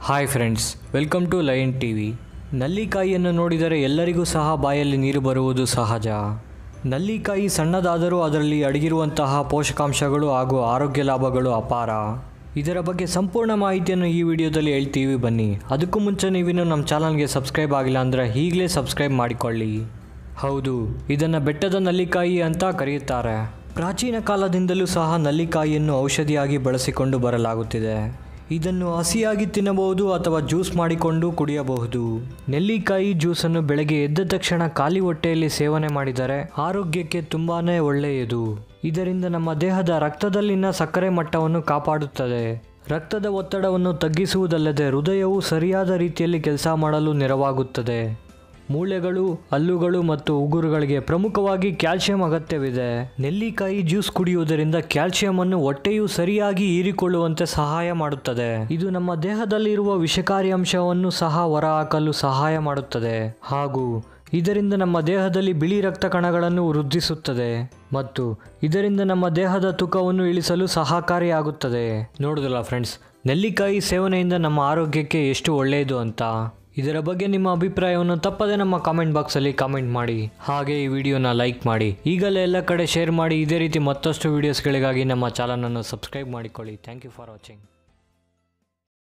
hi friends welcome to Lion T V ನಲ್ಲಿಕಾಯಿಯನ್ನು ನೋಡಿದರೆ ಎಲ್ಲರಿಗೂ ಸಹ ಬಾಯಲ್ಲಿ ನೀರು ಬರುವುದು ಸಹಜ ನಲ್ಲಿಕಾಯಿ ಸಣ್ಣದಾದರೂ ಅದರಲ್ಲಿ ಅಡಗಿರುವಂತಹ ಪೋಷಕಾಂಶಗಳು ಹಾಗೂ ಆರೋಗ್ಯ ಲಾಭಗಳು ಅಪಾರ ಇದರ ಬಗ್ಗೆ ಸಂಪೂರ್ಣ ಮಾಹಿತಿಯನ್ನು ಈ ವಿಡಿಯೋದಲ್ಲಿ ಹೇಳ್ತೀವಿ ಬನ್ನಿ ಅದಕ್ಕೂ ಮುಂಚೆ ನೀವಿನ್ನು ನಮ್ಮ ಚಾನಲ್ಗೆ ಸಬ್ಸ್ಕ್ರೈಬ್ ಆಗಿಲ್ಲ ಅಂದರೆ ಈಗಲೇ ಸಬ್ಸ್ಕ್ರೈಬ್ ಮಾಡಿಕೊಳ್ಳಿ ಹೌದು ಇದನ್ನು ಬೆಟ್ಟದ ನಲ್ಲಿಕಾಯಿ ಅಂತ ಕರೆಯುತ್ತಾರೆ ಪ್ರಾಚೀನ ಕಾಲದಿಂದಲೂ ಸಹ ನಲ್ಲಿಕಾಯಿಯನ್ನು ಔಷಧಿಯಾಗಿ ಬಳಸಿಕೊಂಡು ಬರಲಾಗುತ್ತಿದೆ ಇದನ್ನು ಹಸಿಯಾಗಿ ತಿನ್ನಬಹುದು ಅಥವಾ ಜ್ಯೂಸ್ ಮಾಡಿಕೊಂಡು ಕುಡಿಯಬಹುದು ನೆಲ್ಲಿಕಾಯಿ ಜ್ಯೂಸನ್ನು ಬೆಳಗ್ಗೆ ಎದ್ದ ತಕ್ಷಣ ಖಾಲಿ ಹೊಟ್ಟೆಯಲ್ಲಿ ಸೇವನೆ ಮಾಡಿದರೆ ಆರೋಗ್ಯಕ್ಕೆ ತುಂಬಾನೇ ಒಳ್ಳೆಯದು ಇದರಿಂದ ನಮ್ಮ ದೇಹದ ರಕ್ತದಲ್ಲಿನ ಸಕ್ಕರೆ ಮಟ್ಟವನ್ನು ಕಾಪಾಡುತ್ತದೆ ರಕ್ತದ ಒತ್ತಡವನ್ನು ತಗ್ಗಿಸುವುದಲ್ಲದೆ ಹೃದಯವು ಸರಿಯಾದ ರೀತಿಯಲ್ಲಿ ಕೆಲಸ ಮಾಡಲು ನೆರವಾಗುತ್ತದೆ ಮೂಳೆಗಳು ಹಲ್ಲುಗಳು ಮತ್ತು ಉಗುರುಗಳಿಗೆ ಪ್ರಮುಖವಾಗಿ ಕ್ಯಾಲ್ಸಿಯಂ ಅಗತ್ಯವಿದೆ ನೆಲ್ಲಿಕಾಯಿ ಜ್ಯೂಸ್ ಕುಡಿಯುವುದರಿಂದ ಕ್ಯಾಲ್ಸಿಯಂ ಅನ್ನು ಹೊಟ್ಟೆಯು ಸರಿಯಾಗಿ ಹೀರಿಕೊಳ್ಳುವಂತೆ ಸಹಾಯ ಮಾಡುತ್ತದೆ ಇದು ನಮ್ಮ ದೇಹದಲ್ಲಿರುವ ವಿಷಕಾರಿ ಅಂಶವನ್ನು ಸಹ ಹೊರಹಾಕಲು ಸಹಾಯ ಮಾಡುತ್ತದೆ ಹಾಗೂ ಇದರಿಂದ ನಮ್ಮ ದೇಹದಲ್ಲಿ ಬಿಳಿ ರಕ್ತ ಕಣಗಳನ್ನು ವೃದ್ಧಿಸುತ್ತದೆ ಮತ್ತು ಇದರಿಂದ ನಮ್ಮ ದೇಹದ ತೂಕವನ್ನು ಇಳಿಸಲು ಸಹಕಾರಿಯಾಗುತ್ತದೆ ನೋಡುದಲ್ಲ ಫ್ರೆಂಡ್ಸ್ ನೆಲ್ಲಿಕಾಯಿ ಸೇವನೆಯಿಂದ ನಮ್ಮ ಆರೋಗ್ಯಕ್ಕೆ ಎಷ್ಟು ಒಳ್ಳೆಯದು ಅಂತ ಇದರ ಬಗ್ಗೆ ನಿಮ್ಮ ಅಭಿಪ್ರಾಯವನ್ನು ತಪ್ಪದೆ ನಮ್ಮ ಕಾಮೆಂಟ್ ಬಾಕ್ಸಲ್ಲಿ ಕಾಮೆಂಟ್ ಮಾಡಿ ಹಾಗೆ ಈ ವಿಡಿಯೋನ ಲೈಕ್ ಮಾಡಿ ಈಗಲೇ ಎಲ್ಲ ಕಡೆ ಶೇರ್ ಮಾಡಿ ಇದೇ ರೀತಿ ಮತ್ತಷ್ಟು ವೀಡಿಯೋಸ್ಗಳಿಗಾಗಿ ನಮ್ಮ ಚಾನಲನ್ನು ಸಬ್ಸ್ಕ್ರೈಬ್ ಮಾಡಿಕೊಳ್ಳಿ ಥ್ಯಾಂಕ್ ಯು ಫಾರ್ ವಾಚಿಂಗ್